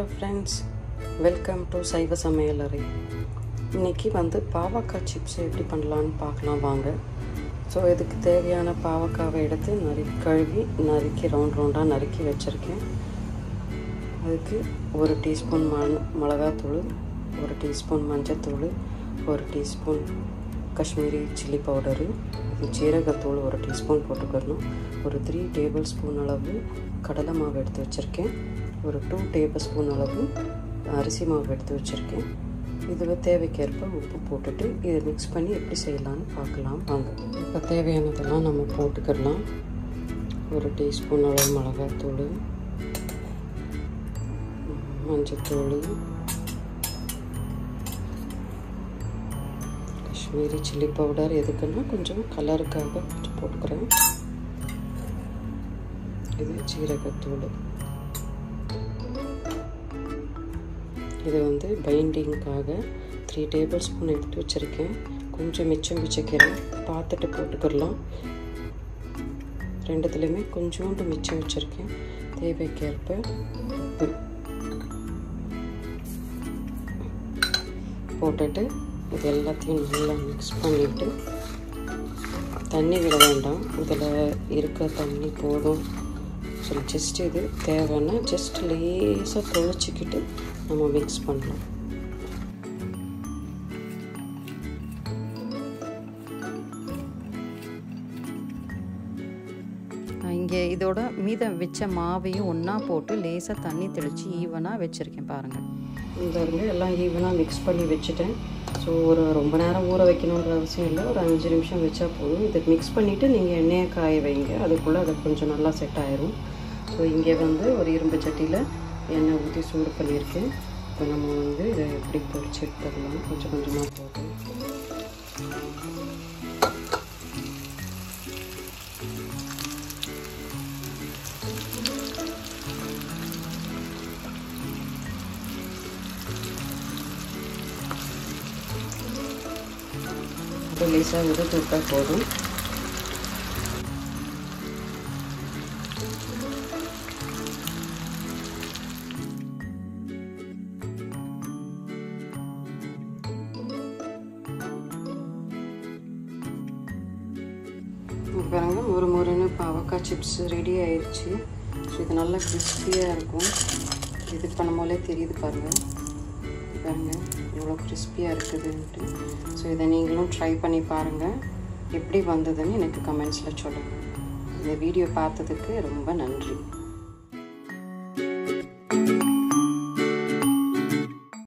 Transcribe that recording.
friends welcome to சைவ சமையலறை இன்றைக்கி வந்து பாவக்காய் சிப்ஸ் எப்படி பண்ணலான்னு பார்க்கலாம் வாங்க ஸோ இதுக்கு தேவையான பாவக்காவை எடுத்து நறு கழுவி நறுக்கி ரவுண்ட் ரவுண்டாக நறுக்கி வச்சுருக்கேன் அதுக்கு ஒரு டீஸ்பூன் மண் மிளகாத்தூள் ஒரு டீஸ்பூன் மஞ்சத்தூள் ஒரு டீஸ்பூன் காஷ்மீரி சில்லி பவுடரு ஜீரகத்தூள் ஒரு டீஸ்பூன் போட்டுக்கணும் ஒரு த்ரீ டேபிள் ஸ்பூன் அளவு கடலை மாவு எடுத்து வச்சுருக்கேன் ஒரு டூ டேபிள் ஸ்பூன் அளவு அரிசி மாவு எடுத்து வச்சுருக்கேன் இதில் தேவைக்கேற்ப உப்பு போட்டுட்டு இதை மிக்ஸ் பண்ணி எப்படி செய்யலான்னு பார்க்கலாம் வாங்க இப்போ தேவையானதெல்லாம் நம்ம போட்டுக்கிடலாம் ஒரு டீஸ்பூன் அளவு மிளகாத்தூள் மஞ்சத்தூள் காஷ்மீரி சில்லி பவுடர் எதுக்குன்னா கொஞ்சம் கலருக்காக கொஞ்சம் போட்டுக்கிறேன் இது ஜீரகத்தூள் இது வந்து பைண்டிங்காக த்ரீ டேபிள் ஸ்பூன் எடுத்து வச்சுருக்கேன் கொஞ்சம் மிச்சம் வச்சுக்கிறேன் பார்த்துட்டு போட்டுக்கிடலாம் ரெண்டுத்துலேயுமே கொஞ்சோண்டு மிச்சம் வச்சுருக்கேன் தேவைக்கேற்ப உப்பு போட்டுட்டு இது எல்லாத்தையும் நல்லா மிக்ஸ் பண்ணிவிட்டு தண்ணி விட வேண்டாம் இதில் இருக்க தண்ணி போதும் ஸோ ஜஸ்ட் இது தேவைன்னா ஜஸ்ட் லேசாக தொளிச்சிக்கிட்டு நம்ம மிக்ஸ் பண்ணலாம் இங்கே இதோட மீதம் வச்ச மாவையும் ஒன்றா போட்டு லேசாக தண்ணி தெளித்து ஈவனாக வச்சுருக்கேன் பாருங்கள் இந்த இருந்து எல்லாம் ஈவனாக மிக்ஸ் பண்ணி வச்சுட்டேன் ஸோ ஒரு ரொம்ப நேரம் ஊற வைக்கணுன்ற அவசியம் இல்லை ஒரு அஞ்சு நிமிஷம் வச்சா போதும் இதை மிக்ஸ் பண்ணிவிட்டு நீங்கள் எண்ணெயை காய வைங்க அதுக்குள்ளே அது கொஞ்சம் நல்லா செட் ஆயிரும் ஸோ இங்கே வந்து ஒரு இரும்பு சட்டியில் எண்ணெய் ஊற்றி சூடு பண்ணியிருக்கேன் இப்போ நம்ம வந்து இதை எப்படி பொரிச்சு எடுத்துடலாம் கொஞ்சம் கொஞ்சமாக போட்டு இப்போ லேசாக உதுத்து விட்டால் போதும் பாருங்க ஒரு முறைன்னு பாவக்காய் சிப்ஸ் ரெடி ஆயிடுச்சு ஸோ இது நல்லா கிறிஸ்பியாக இருக்கும் இது பண்ணும்போதே தெரியுது பாருங்கள் பாருங்க எவ்வளோ கிறிஸ்பியாக இருக்குதுன்ட்டு ஸோ இதை நீங்களும் ட்ரை பண்ணி பாருங்கள் எப்படி வந்ததுன்னு எனக்கு கமெண்ட்ஸில் சொல்லுங்கள் இந்த வீடியோ பார்த்ததுக்கு ரொம்ப நன்றி